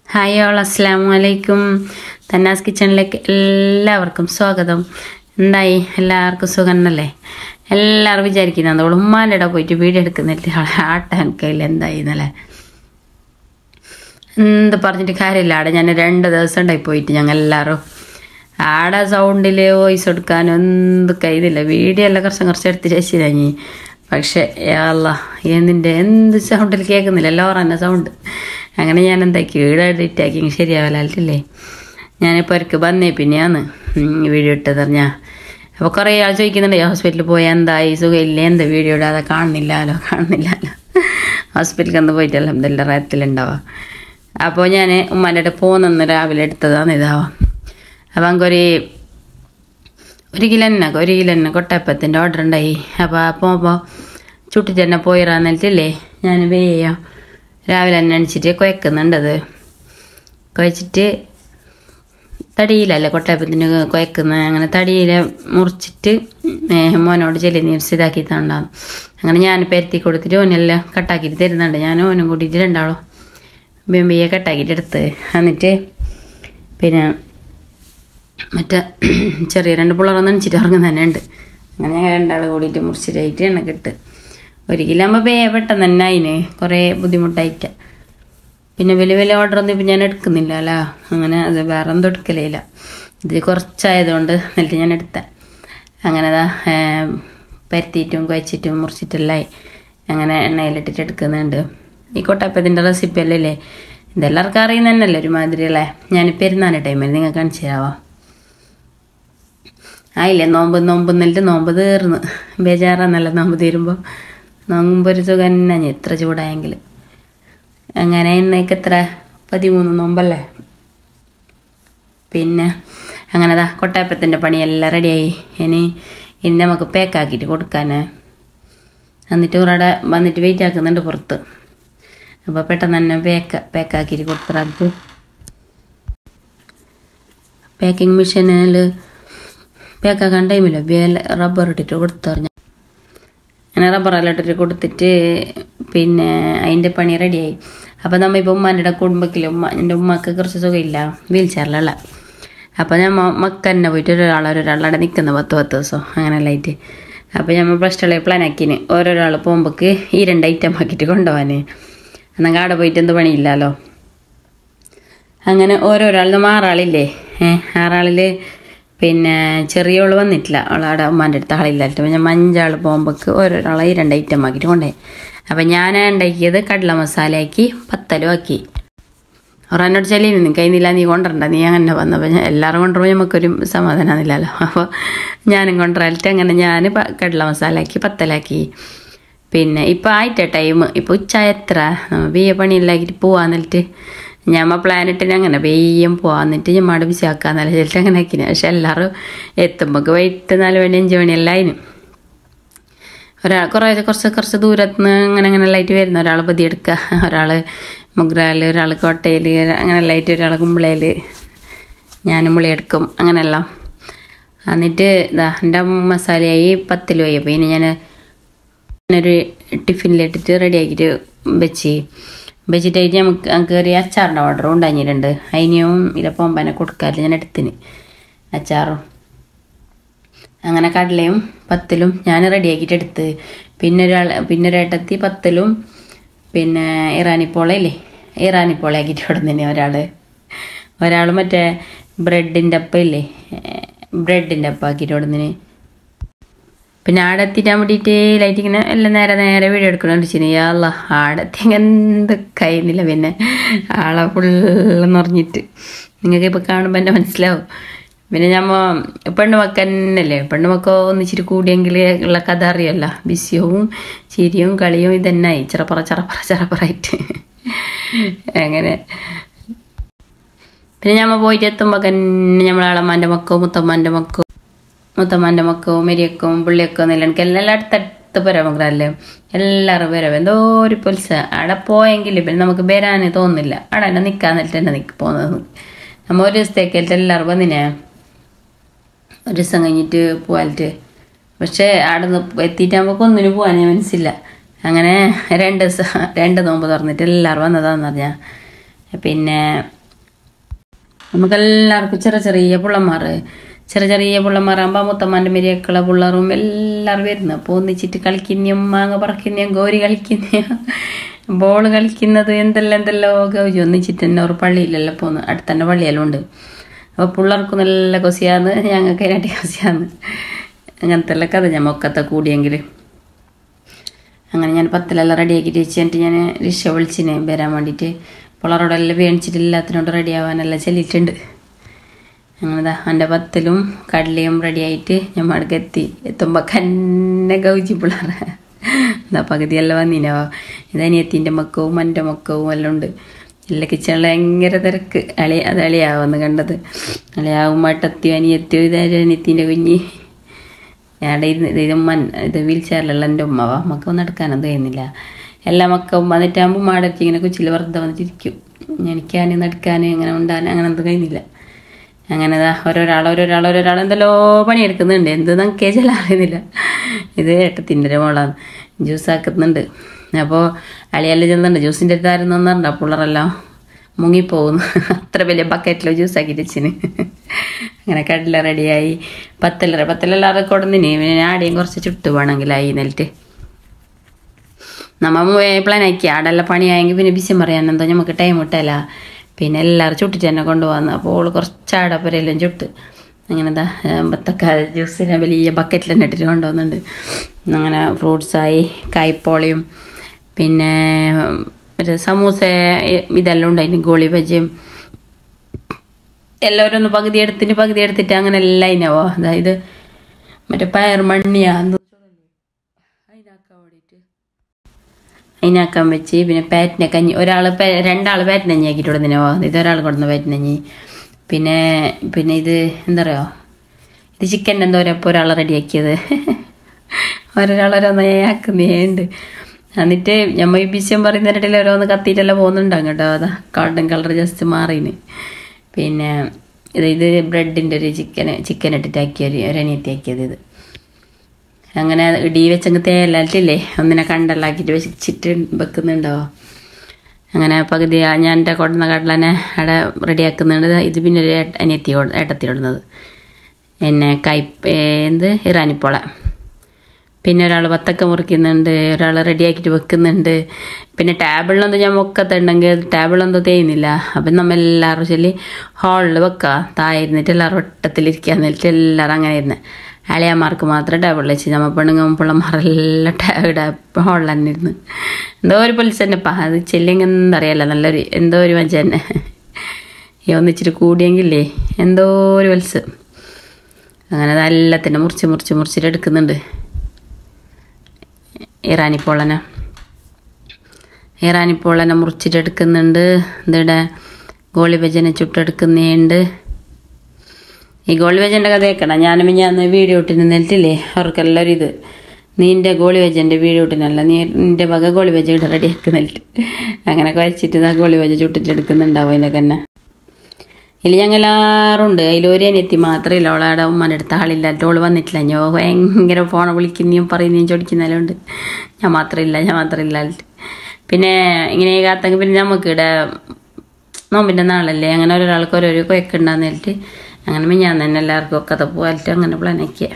hi all അസ്സാം വലൈക്കും തന്നാസ് കിച്ചണിലേക്ക് എല്ലാവർക്കും സ്വാഗതം എന്തായി എല്ലാവർക്കും സുഖം തന്നല്ലേ എല്ലാവരും വിചാരിക്കുന്നത് അതോട് ഉമ്മാൻ്റെ ഇട പോയിട്ട് വീഡിയോ എടുക്കുന്നില്ല ആട്ടാൻ കയ്യിൽ എന്തായി എന്നല്ലേ എന്ത് പറഞ്ഞിട്ട് കാര്യമില്ല അവിടെ ഞാൻ രണ്ട് ദിവസം ഉണ്ടായി പോയിട്ട് ഞങ്ങൾ എല്ലാവരും ആടെ സൗണ്ടിൽ വോയിസ് കൊടുക്കാനും എന്ത് കഴിയുന്നില്ല വീഡിയോ എല്ലാം കുറച്ച് കുറച്ച് എടുത്ത് ചേച്ചി കഴിഞ്ഞ് പക്ഷേ അല്ല എന്തിൻ്റെ എന്ത് സൗണ്ടിൽ കേൾക്കുന്നില്ല എല്ലാവരും തന്നെ സൗണ്ട് അങ്ങനെ ഞാൻ എന്താക്കി വീട് എഡിറ്റ് ആക്കി ശരിയാവല്ലേ ഞാനിപ്പോൾ അവർക്ക് വന്നേ പിന്നെയാണ് വീഡിയോ ഇട്ടത് പറഞ്ഞാൽ അപ്പോൾ കുറേ ആൾ ചോദിക്കുന്നുണ്ട് ഹോസ്പിറ്റലിൽ പോയാൽ എന്തായി സുഖമില്ലേ എന്താ വീഡിയോ ഇടാതെ കാണുന്നില്ലല്ലോ കാണുന്നില്ലല്ലോ ഹോസ്പിറ്റലിൽ ഒന്ന് പോയിട്ടല്ല എന്തെല്ലാം റയത്തിലുണ്ടാവുക അപ്പോൾ ഞാൻ ഉമ്മാൻ്റെ അടുത്ത് പോകുന്നെന്ന് രാവിലെ എടുത്തതാണ് ഇതാവാം അപ്പം അങ്ങൊരു ഒരു കിലോ തന്നെ ഒരു കിലോ തന്നെ കൊട്ടയപ്പത്തിൻ്റെ ഓർഡർ ഉണ്ടായി അപ്പോൾ പോകുമ്പോൾ ചുട്ടിട്ട് തന്നെ പോയിറാന്നിട്ടില്ലേ ഞാൻ വേയോ രാവിലെ തന്നെ അണിച്ചിട്ട് കുഴക്കുന്നുണ്ടത് കുഴച്ചിട്ട് തടിയിലല്ലേ കൊട്ടയപ്പത്തിന് കുഴക്കുന്നത് അങ്ങനെ തടിയിൽ മുറിച്ചിട്ട് മോനോട് ചെല്ലി നീർച്ച് ഇതാക്കി തണ്ടാകും അങ്ങനെ ഞാൻ പരത്തി കൊടുത്തിട്ട് ഓനെല്ലാം കട്ടാക്കിയിട്ട് തരുന്നുണ്ട് ഞാൻ ഓനും കൂട്ടിയിട്ട് രണ്ടാളോ ബെമ്പിയെ കട്ടാക്കിയിട്ട് എടുത്ത് എന്നിട്ട് പിന്നെ മറ്റേ ചെറിയ രണ്ട് പിള്ളേരൊന്നും നനച്ചിട്ട് ഇറങ്ങുന്ന തന്നെ ഉണ്ട് അങ്ങനെ ഞങ്ങൾ രണ്ടാൾ കൂടിയിട്ട് മുറിച്ചിട്ടായിട്ട് എണ്ണക്കിട്ട് ഒരു കിലോ ആകുമ്പോൾ ബേ പെട്ടെന്ന് തന്നെ അതിന് കുറേ ബുദ്ധിമുട്ടായിട്ട് പിന്നെ വലിയ വലിയ ഓർഡറൊന്നും ഇപ്പം ഞാൻ എടുക്കുന്നില്ല അല്ല അങ്ങനെ അത് വേറെ ഒന്നും എടുക്കലില്ല ഇത് കുറച്ചായതുകൊണ്ട് എന്നിട്ട് ഞാൻ എടുത്ത അങ്ങനെ അതാ പരത്തിയിട്ടും കുഴച്ചിട്ടും മുറിച്ചിട്ടെല്ലാം അങ്ങനെ എണ്ണയിലിട്ടിട്ട് എടുക്കുന്നുണ്ട് ഈ കൊട്ടപ്പത്തിൻ്റെ റെസിപ്പി അല്ലല്ലേ ഇതെല്ലാവർക്കും അറിയുന്ന തന്നെയല്ലേ ഒരുമാതിരി അല്ലേ ഞാൻ പെരുന്നാൾ ടൈമിൽ നിങ്ങൾ കാണിച്ചു തരാമോ ആയില്ലേ നോമ്പ് നോമ്പ് എന്നിട്ട് നോമ്പ് തീർന്ന് ബേജാറാന്നല്ല നോമ്പ് തീരുമ്പോൾ നോമ്പൊരു സുഖം തന്നെ എത്ര ചൂടായെങ്കിൽ അങ്ങനെ ഇന്നേക്ക് എത്ര പതിമൂന്ന് നോമ്പല്ലേ പിന്നെ അങ്ങനെതാ കൊട്ടായപ്പത്തിൻ്റെ പണിയെല്ലാം റെഡിയായി ഇനി ഇനി നമുക്ക് പാക്കാക്കിയിട്ട് കൊടുക്കാൻ എന്നിട്ട് ഇവിടെ വന്നിട്ട് വെയിറ്റ് ആക്കുന്നുണ്ട് പുറത്ത് അപ്പോൾ പെട്ടെന്ന് തന്നെ പേക്ക പാക്കാക്കിയിട്ട് കൊടുത്തിട്ട് പാക്കിംഗ് മെഷീനിൽ പാക്കാക്കാൻ ടൈമില്ല വേല റബ്ബർ ഇട്ടിട്ട് കൊടുത്തറിഞ്ഞ അങ്ങനെ റബ്ബറെല്ലാം ഇട്ടിട്ട് കൊടുത്തിട്ട് പിന്നെ അതിൻ്റെ പണി റെഡിയായി അപ്പോൾ നമ്മൾ ഇപ്പോൾ ഉമ്മാൻ്റെ കുടുംബത്തിൽ ഉമ്മ എൻ്റെ ഉമ്മക്ക് കുറച്ച് സുഖമില്ല വീൽ ചെയറിലുള്ള അപ്പോൾ ഞാൻ മക്ക തന്നെ പോയിട്ട് ഒരാൾ ഒരാളവിടെ നിൽക്കുന്ന പത്ത് പത്ത് ദിവസം അങ്ങനെയല്ല ആയിട്ട് അപ്പോൾ നമ്മൾ പ്ലസ് ടു പ്ലാൻ ആക്കിന് ഓരോരാൾ പോകുമ്പോൾക്ക് ഈ രണ്ട് ഐറ്റം ആക്കിയിട്ട് കൊണ്ടുപോകാൻ എന്നാൽ അവിടെ പോയിട്ട് എന്ത് പണിയില്ലല്ലോ അങ്ങനെ ഓരോരാളിൽ നിന്ന് ആറാളില്ലേ ഏഹ് ആറാളിൽ പിന്നെ ചെറിയോള് വന്നിട്ടില്ല അവളവിടെ ഉമ്മാൻ്റെ അടുത്ത് ആളില്ലായിട്ട് ഞാൻ മഞ്ചാൾ പോകുമ്പോൾക്ക് ഓരോരാളെ ഈ രണ്ട് ഐറ്റം ആക്കിയിട്ട് കൊണ്ടുപോയി അപ്പം ഞാൻ ഉണ്ടാക്കിയത് കടല മസാലയാക്കി പത്തലും ആക്കി അവർ എന്നോട് ചെല്ലിന് നീ കയ്യുന്നില്ല നീ കൊണ്ടുവരണ്ട നീ അങ്ങനെ വന്നപ്പോൾ ഞാൻ എല്ലാവരും കൊണ്ടുപോയി നമുക്കൊരു സമാധാനമില്ലല്ലോ അപ്പോൾ ഞാനും കൊണ്ടുവരാലിട്ട് അങ്ങനെ ഞാൻ കടല മസാലയാക്കി പത്തലാക്കി പിന്നെ ഇപ്പോൾ ആയിട്ട ടൈം ഇപ്പോൾ ഉച്ച എത്ര ബിയ പണിയില്ലാക്കിയിട്ട് പോവാന്നിട്ട് ഞമ്മ പ്ലാനിട്ടിന് അങ്ങനെ വെയ്യം പോവാന്നിട്ട് ഞമ്മടെ ബിസിയാക്കാന്നല്ല ചെല്ലിട്ട് അങ്ങനെ ആക്കിന് പക്ഷെ എല്ലാവരും എത്തുമ്പോൾ വൈകിട്ട് നാല് മണി അഞ്ച് മണിയെല്ലാം അതിന് ഒരാൾ കുറേ കുറച്ച് കുറച്ച് ദൂരത്ത് നിന്ന് അങ്ങനെ അങ്ങനെ ലൈറ്റ് വരുന്ന ഒരാൾ പതിയെടുക്കുക ഒരാൾ മുഗ്രാൽ ഒരാൾ കോട്ടയിൽ അങ്ങനെ ലൈറ്റ് ഒരാൾ കുമ്പളയിൽ ഞാൻ മുളിയെടുക്കും അങ്ങനെയെല്ലാം എന്നിട്ട് ഇതാ എൻ്റെ മസാലയായി പത്തിൽ പോയി അപ്പോൾ ഇനി ഞാൻ ഞാനൊരു ടിഫിനിലിട്ടിട്ട് റെഡിയാക്കിയിട്ട് വെച്ച് വെച്ചിട്ടായിട്ട് നമുക്ക് കയറി അച്ചാറിൻ്റെ ഓർഡറും ഉണ്ടാഞ്ഞിട്ടുണ്ട് അതിനും ഇല്ല പോമ്പനെ കൊടുക്കാറില്ല ഞാൻ എടുത്തിന് അച്ചാറും അങ്ങനെ കടലയും പത്തിലും ഞാൻ റെഡിയാക്കിയിട്ട് എടുത്ത് പിന്നെ ഒരാൾ പിന്നെ ഒരേട്ടത്തി പത്തിലും പിന്നെ ഇറാനിപ്പോള ഇല്ലേ ഇറാനിപ്പോള ആക്കിയിട്ട് കൊടുത്തിന് ഒരാൾ ഒരാൾ മറ്റേ ബ്രെഡിൻ്റെ അപ്പം ഇല്ലേ ബ്രെഡിൻ്റെ അപ്പം ആക്കിയിട്ട് കൊടുത്തിന് പിന്നെ ആടെ എത്തിക്കാൻ വേണ്ടിയിട്ട് ലൈറ്റ് ഇങ്ങനെ എല്ലാം നേരെ നേരെ വീഡിയോ എടുക്കണം വെച്ചിന് അല്ല ആടെ എത്തി എന്ത് കഴിയുന്നില്ല പിന്നെ ആളെ ഫുള്ള് നിറഞ്ഞിട്ട് നിങ്ങൾക്ക് ഇപ്പോൾ കാണുമ്പോൾ എന്നെ മനസ്സിലാവും പിന്നെ ഞമ്മ പെണ്ണുമക്ക തന്നെയല്ലേ പെണ്ണുമക്ക ഒന്നിച്ചിട്ട് കൂടിയെങ്കിൽ ഉള്ള കഥ അറിയല്ല ബിസിയവും ചിരിയും കളിയും ഇതന്നായി ചെറപ്പറ ചെറപ്പറ ചെറപ്പറായിട്ട് അങ്ങനെ പിന്നെ ഞമ്മ പോയിട്ട് എത്തുമ്പോൾ തന്നെ നമ്മളാളമ്മാൻ്റെ മക്കോ മുത്തമ്മാൻ്റെ മക്കോ മുത്തമ്മാൻ്റെ മക്കവും മെരിയക്കും പുള്ളിയൊക്കെ ഒന്നുമില്ല എനിക്ക് എല്ലാം അടുത്തടുത്ത് പരമഗ്രല്ലേ എല്ലാവരും വരവ് എന്തോ ഒരു പൊലിസ അവിടെ പോയെങ്കിൽ പിന്നെ നമുക്ക് വരാൻ തോന്നുന്നില്ല അവിടെ തന്നെ നിൽക്കാൻ എന്നിട്ട് തന്നെ നിൽക്കി പോകുന്നത് നമ്മൾ ഒരു ദിവസത്തേക്കായിട്ട് എല്ലാവരും വന്നിനെ ഒരു ദിവസം കഴിഞ്ഞിട്ട് പോവാലിട്ട് പക്ഷേ അവിടെ നിന്ന് എത്തിയിട്ടാകുമ്പോൾ ഒന്നിനും പോകാൻ ഞാൻ മനസ്സില്ല അങ്ങനെ രണ്ട് ദിവസം രണ്ട് നോമ്പ് തുറന്നിട്ട് എല്ലാവരും വന്നതാന്ന് പറഞ്ഞാൽ പിന്നെ നമുക്കെല്ലാവർക്കും ചെറിയ ചെറിയ പിള്ളമാർ ചെറിയ ചെറിയ പിള്ളമാരാകുമ്പോൾ മുത്തമ്മാൻ്റെ മെരിയക്കള പിള്ളേരും എല്ലാവരും വരുന്നു അപ്പോൾ ഒന്നിച്ചിട്ട് കളിക്കുന്നയും മാങ്ങ പറക്കുന്നയും ഗോരി കളിക്കുന്നയും ബോൾ കളിക്കുന്നത് എന്തെല്ലാം എന്തെല്ലോ ഗൗജി ഒന്നിച്ചിട്ട് തന്നെ ഒരു പള്ളിയിലെല്ലാം പോകുന്നു അടുത്ത് തന്നെ പള്ളിയെല്ലാം ഉണ്ട് അപ്പോൾ പിള്ളേർക്ക് നല്ല കൊസിയാന്ന് ഞങ്ങൾക്ക് അതിനായിട്ട് കൊസിയാന്ന് അങ്ങനത്തെ എല്ലാം കഥ ഞാൻ മൊക്കത്തെ കൂടിയെങ്കിൽ അങ്ങനെ ഞാൻ പത്തിലെല്ലാം റെഡിയാക്കിയിട്ട് വെച്ചിട്ട് ഞാൻ റിഷ വിളിച്ചിനെ വരാൻ വേണ്ടിയിട്ട് പിള്ളേരോടെല്ലാം വേണിച്ചിട്ട് എല്ലാത്തിനോട് റെഡി ആവാനെല്ലാം ചെല്ലിയിട്ടുണ്ട് അങ്ങനെ എൻ്റെ പത്തിലും കടലയും റെഡിയായിട്ട് ഞാൻ മടക്ക് എത്തി എത്തുമ്പോൾ കന്നെ ഗൗജി പിള്ളേർ എന്താ പകുതിയെല്ലാം വന്നിനോ ഇതനിയത്തിൻ്റെ മക്കവും എൻ്റെ മക്കവും എല്ലാം ഉണ്ട് എല്ലാ കിച്ചണിൽ ഭയങ്കര തിരക്ക് അളി അത് അളിയാവുമെന്ന് കണ്ടത് അളിയാവും മട്ടത്തിയോ അനിയത്തിയോ ഇതാരും അനിയത്തിൻ്റെ കുഞ്ഞി അവിടെ ഇരുന്ന് ഇത് ഉമ്മൻ ഇത് വീൽ ചെയറിലുള്ള എൻ്റെ ഉമ്മവ മക്ക നടക്കാനൊന്നും കഴിയുന്നില്ല എല്ലാ മക്കളും വന്നിട്ടാകുമ്പോൾ മാടത്തി ഇങ്ങനെ കൊച്ചിൽ വെറുതെ വന്നിട്ടിരിക്കും എനിക്കാൻ നടക്കാൻ ഇങ്ങനെ ഉണ്ടാൻ അങ്ങനെ ഒന്നും കഴിയുന്നില്ല അങ്ങനെ ദാ ഓരോരാൾ ഓരോരാൾ ഓരോരാൾ എന്തെല്ലോ പണിയെടുക്കുന്നുണ്ട് എന്ത് നമുക്കേ ചില അറിയുന്നില്ല ഇത് ഏട്ടത്തിൻ്റെ ഒരു മോളാണ് ജ്യൂസ് ആക്കുന്നുണ്ട് അപ്പോൾ അളിയെല്ലാം ചെന്നുണ്ട് ജ്യൂസിൻ്റെ അടുത്തായിരുന്നു പറഞ്ഞിട്ടുണ്ട് പിള്ളേരെല്ലാം മുങ്ങിപ്പോകുന്നു അത്ര വലിയ ബക്കറ്റിൽ ജ്യൂസ് ആക്കിയിട്ട് വെച്ചിന് അങ്ങനെ കടല റെഡിയായി പത്തലര പത്തലെല്ലാവരും കൊടുന്നിന് പിന്നെ ആടെയും കുറച്ച് ചുട്ടു വേണമെങ്കിലായി നെല്ലിട്ട് നമ്മ പ്ലാൻ ആക്കി ആടെല്ലാം പണിയായെങ്കിൽ പിന്നെ ബിസിം പറയാൻ എന്തോ നമുക്ക് ടൈം കിട്ടല്ല പിന്നെ എല്ലാവരും ചുട്ടിട്ട് തന്നെ കൊണ്ടുപോകുന്നു അപ്പോൾ ഓള് കുറച്ച് ആടപ്പരെല്ലാം ചുട്ട് അങ്ങനെ എന്താ ബത്തക്ക ജ്യൂസിനെ വലിയ ബക്കറ്റിൽ തന്നെ ഇട്ടിട്ട് കൊണ്ടുപോകുന്നുണ്ട് അങ്ങനെ ഫ്രൂട്ട്സായി കായ്പോളിയും പിന്നെ ഒരു സമൂസ ഇതെല്ലാം ഉണ്ടായിരുന്നു ഗോളി ബജിയും എല്ലാവരും ഒന്ന് പകുതി എടുത്തിട്ട് പകുതി എടുത്തിട്ട് അങ്ങനെ എല്ലാം ഇനവോ അതായത് മറ്റേ പയർ മണ്ണിയാന്ന് അതിനാക്കാൻ വെച്ച് പിന്നെ പാറ്റിനെ കഞ്ഞി ഒരാൾ രണ്ടാൾ പാറ്റിനെ കഞ്ഞി ആക്കിയിട്ട് കൊടുത്തിനോ ഇത് ഒരാൾ കൊടുന്ന പാറ്റിനെ കഞ്ഞി പിന്നെ പിന്നെ ഇത് എന്താ പറയുക ഇത് ചിക്കൻ എന്തോ ഇപ്പോൾ ഒരാൾ റെഡിയാക്കിയത് ഒരാളോരോന്ന് ആക്കുന്നേണ്ട് എന്നിട്ട് ഞമ്മ ഈ ബിശ്യം പറയുന്നതിനിടയിൽ ഓരോന്ന് കത്തിയിട്ടെല്ലാം പോകുന്നുണ്ടാകും കേട്ടോ അതാ ഗോൾഡൻ കളർ ജസ്റ്റ് മാറിന് പിന്നെ ഇത് ഇത് ബ്രെഡിൻ്റെ ഒരു ചിക്കൻ ചിക്കൻ ഇട്ടിട്ടാക്കിയ ഒരു ഒരു അനിയത്തി ആക്കിയത് ഇത് അങ്ങനെ ഇടി വെച്ചങ്ങ് തേലായിട്ടില്ലേ ഒന്നിനെ കണ്ടല്ലാക്കിയിട്ട് വെച്ചിട്ട് വെക്കുന്നുണ്ടാവോ അങ്ങനെ പകുതി ഞാൻ എൻ്റെ കൊടുന്ന കടലനെ അവിടെ റെഡിയാക്കുന്നുണ്ട് ഇത് പിന്നെ ഒരു അനിയത്തി ഏട്ടത്തി ഇടുന്നത് എന്നെ കൈ എന്ത് ഇറാനിപ്പോള പിന്നെ ഒരാൾ വത്തക്ക മുറിക്കുന്നുണ്ട് ഒരാൾ റെഡിയാക്കിയിട്ട് വെക്കുന്നുണ്ട് പിന്നെ ടേബിളിലൊന്നും ഞാൻ മുക്കത്തുണ്ടെങ്കിൽ ടേബിളൊന്നും തേയുന്നില്ല അപ്പം നമ്മ എല്ലാവരും ചൊല്ലി ഹാളിൽ വെക്കുക താഴെ ഇരുന്നിട്ട് എല്ലാവരും വട്ടത്തിലിരിക്കുക എന്നിട്ട് എല്ലാവരും അങ്ങനെ ഇരുന്ന് അളിയന്മാർക്ക് മാത്രം ടേബിളിൽ വെച്ച് നമ്മ പെണ്ണുങ്ങും പിള്ളമാരെല്ലാം ടേബിടെ ഹാളിൽ തന്നെ ഇരുന്ന് എന്തോ ഒരു പൊലിസ് തന്നെപ്പാ അത് ചെല്ലിങ്ങ എന്തറിയാലോ നല്ലൊരു എന്തോ ഒരു മജ തന്നെ ഈ ഒന്നിച്ചിട്ട് കൂടിയെങ്കിലേ എന്തോ ഒരു വത്സ് അങ്ങനെ അതെല്ലാത്തിൻ്റെ മുറിച്ച് മുറിച്ച് മുറിച്ചിട്ട് എടുക്കുന്നുണ്ട് ഇറാനിപ്പോളന ഇറാനിപ്പോളനെ മുറിച്ചിട്ടെടുക്കുന്നുണ്ട് ഇതിടെ ഗോളി ഭജനെ ചുട്ടെടുക്കുന്നുണ്ട് ഈ ഗോളി ഭജൻ്റെ കഥ കേൾക്കണം ഞാനും ഞാൻ വീഡിയോ ഇട്ടിന് നെൽറ്റില്ലേ അവർക്കെല്ലാവരും ഇത് നിന്റെ ഗോളി വെജൻ്റെ വീഡിയോ ഇട്ടിനല്ല നീ നിന്റെ വക ഗോളി വെജ ഇട്ട് റെഡി ആക്കുന്നില്ല അങ്ങനെ കഴിച്ചിട്ട് ആ ഗോളി വെജ ചുട്ടിട്ടെടുക്കുന്നുണ്ടാവും അതിൻ്റെ തന്നെ ഇതിൽ ഞങ്ങൾ എല്ലാവരും ഉണ്ട് അതിലൊരു അനിയത്തി മാത്രമല്ല അവളവിടെ ഉമ്മൻ്റെ അടുത്ത് ആളില്ലാത്ത ഓള് വന്നിട്ടില്ല ഞാൻ ഭയങ്കര ഫോൺ വിളിക്കുന്നതും പറയുന്നതും ചോദിക്കുന്നതെല്ലാം ഉണ്ട് ഞാൻ മാത്രമില്ല ഞാൻ മാത്രമില്ല പിന്നെ ഇങ്ങനെ കാത്തെങ്കിൽ പിന്നെ നമുക്ക് ഇവിടെ നോമ്പിൻ്റെ നാളല്ലേ അങ്ങനെ ഒരാൾക്ക് ഓരോരോ കൊയക്കുണ്ടാന്ന് ಹೇಳ್ಬಿಟ್ಟು അങ്ങനെ ഞാൻ തന്നെ എല്ലാവർക്കും ഒക്കെ പോകാലിട്ട് അങ്ങനെ പ്ലാനാക്കിയ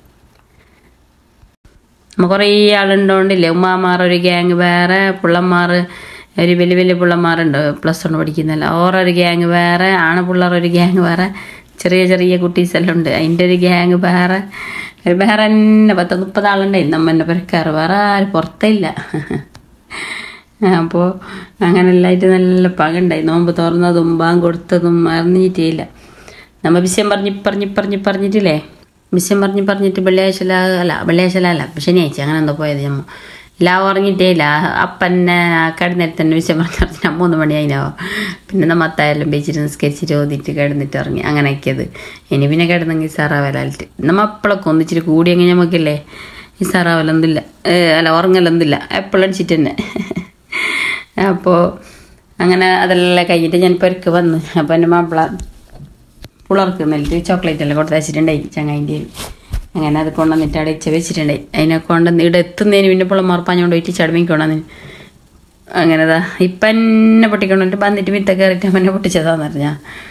നമ്മ കുറേ ആളുണ്ടോണ്ടില്ലേ ഉമ്മാമാർ ഒരു ഗ്യാങ് വേറെ പിള്ളമാർ ഒരു വലിയ വലിയ പിള്ളമാരുണ്ട് പ്ലസ് വൺ പഠിക്കുന്നല്ല ഓരൊരു ഗ്യാങ് വേറെ ആണ് പിള്ളേർ ഒരു ഗ്യാങ് വേറെ ചെറിയ ചെറിയ കുട്ടീസെല്ലാം ഉണ്ട് അതിൻ്റെ ഒരു ഗ്യാങ് വേറെ ഒരു വേറെ തന്നെ പത്ത് മുപ്പത് ആളുണ്ടായി നമ്മൻ്റെ പെരക്കാറ് വേറെ ആരും പുറത്തേ ഇല്ല അപ്പോൾ അങ്ങനെ എല്ലായിട്ട് നല്ല പകുണ്ടായി നോമ്പ് തുറന്നതും ബാങ്ക് കൊടുത്തതും അറിഞ്ഞിട്ടേ ഇല്ല നമ്മ വിഷയം പറഞ്ഞ് പറഞ്ഞ് പറഞ്ഞ് പറഞ്ഞിട്ടില്ലേ വിഷയം പറഞ്ഞ് പറഞ്ഞിട്ട് വെള്ളിയാഴ്ച അല്ല വെള്ളിയാഴ്ച അല്ല ശനിയാഴ്ച അങ്ങനെ എന്തോ പോയത് ഞമ്മ എല്ലാം ഉറങ്ങിയിട്ടേ ഇല്ല അപ്പന്നെ കിടന്നിട്ട് തന്നെ വിഷയം പറഞ്ഞ് പറഞ്ഞിട്ട് മൂന്ന് മണി അതിനാവും പിന്നെ നമ്മ അത്തായാലും ബീച്ചിട്ട് നിസ്കരിച്ചിട്ട് ഓതിയിട്ട് കിടന്നിട്ട് ഇറങ്ങി അങ്ങനെ ആക്കിയത് ഇനി പിന്നെ കിടന്നെങ്കിൽ സാറാവലാലിട്ട് നമ്മ അപ്പളൊക്കെ ഒന്നിച്ചിട്ട് കൂടിയെങ്കിൽ നമുക്കില്ലേ ഈ സാറാവലൊന്നുമില്ല അല്ല ഉറങ്ങലൊന്നുമില്ല എപ്പോഴും അടിച്ചിട്ട് തന്നെ അപ്പോൾ അങ്ങനെ അതെല്ലാം കഴിഞ്ഞിട്ട് ഞാൻ പെരുക്ക് വന്ന് അപ്പോൾ എൻ്റെ മാപ്പിള പുളർക്ക് നെല്ലിട്ട് ചോക്ലേറ്റ് എല്ലാം കൊടുത്ത് വെച്ചിട്ടുണ്ടായി ചങ്ങായിൻ്റെ അങ്ങനെ അത് കൊണ്ടുവന്നിട്ട് അവിടെ ഇച്ച വെച്ചിട്ടുണ്ടായി അതിനെ കൊണ്ടുവന്ന് ഇവിടെ എത്തുന്നതിന് പിന്നെ പുള്ളമാർ പഞ്ഞോണ്ട് പോയിട്ട് ചടമിക്ക് കൊണ്ടുവന്ന് അങ്ങനെതാ ഇപ്പം എന്നെ പൊട്ടിക്കൊണ്ടിട്ട് വന്നിട്ട് മിത്ത കയറിയിട്ട് അവനെ പൊട്ടിച്ചതാന്ന് പറഞ്ഞാൽ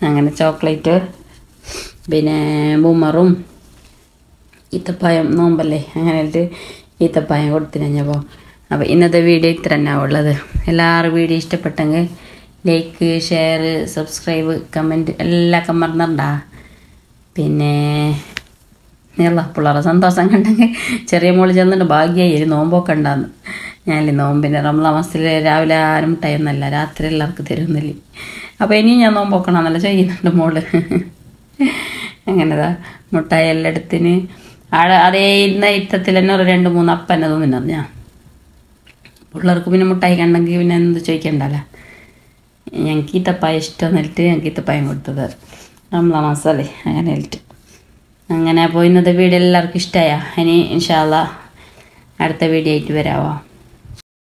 അങ്ങനെ ചോക്ലേറ്റ് പിന്നെ ബൂമറും ഈത്തപ്പായം നോമ്പല്ലേ അങ്ങനെ ആയിട്ട് ഈത്തപ്പായം കൊടുത്തിനപ്പോൾ അപ്പോൾ ഇന്നത്തെ വീഡിയോ ഇത്ര തന്നെ ഉള്ളത് എല്ലാവരും വീഡിയോ ഇഷ്ടപ്പെട്ടെങ്കിൽ ലൈക്ക് ഷെയർ സബ്സ്ക്രൈബ് കമൻറ്റ് എല്ലാം മറന്നിട്ടുണ്ടാ പിന്നെ നീള പിള്ളേരെ സന്തോഷം കണ്ടെങ്കിൽ ചെറിയ മോള് ചെന്നിട്ട് ഭാഗ്യമായി നോമ്പൊക്കെ ഉണ്ടാന്ന് ഞാനില്ലേ നോമ്പിന് റംലാ മാസത്തിൽ രാവിലെ ആരും ടൈമൊന്നല്ല രാത്രി എല്ലാവർക്കും തരുന്നില്ല അപ്പോൾ ഇനിയും ഞാൻ നോമ്പൊക്കണമെന്നല്ല ചെയ്യുന്നുണ്ട് മോള് അങ്ങനെതാ മുട്ടായി എല്ലാം എടുത്തിന് ആടെ അതേ ഇന്ന ഇത്തത്തിൽ തന്നെ ഒരു രണ്ട് മൂന്ന് അപ്പന്നെ തോന്നുന്നു ഞാൻ പിള്ളേർക്ക് പിന്നെ മുട്ടായി കണ്ടെങ്കിൽ പിന്നെ എന്ത് ചോദിക്കണ്ടല്ലോ ഞങ്ങൾക്ക് ഈത്തപ്പായ ഇഷ്ടം എന്നിട്ട് ഞങ്ങൾക്ക് ഈത്തപ്പായം കൊടുത്തത് റംലാ മാസമല്ലേ അങ്ങനെ ആയിട്ട് അങ്ങനെ അപ്പോൾ ഇന്നത്തെ വീഡിയോ എല്ലാവർക്കും ഇഷ്ടമായ ഇനി ഇൻഷാല്ല അടുത്ത വീഡിയോ ആയിട്ട് വരാമോ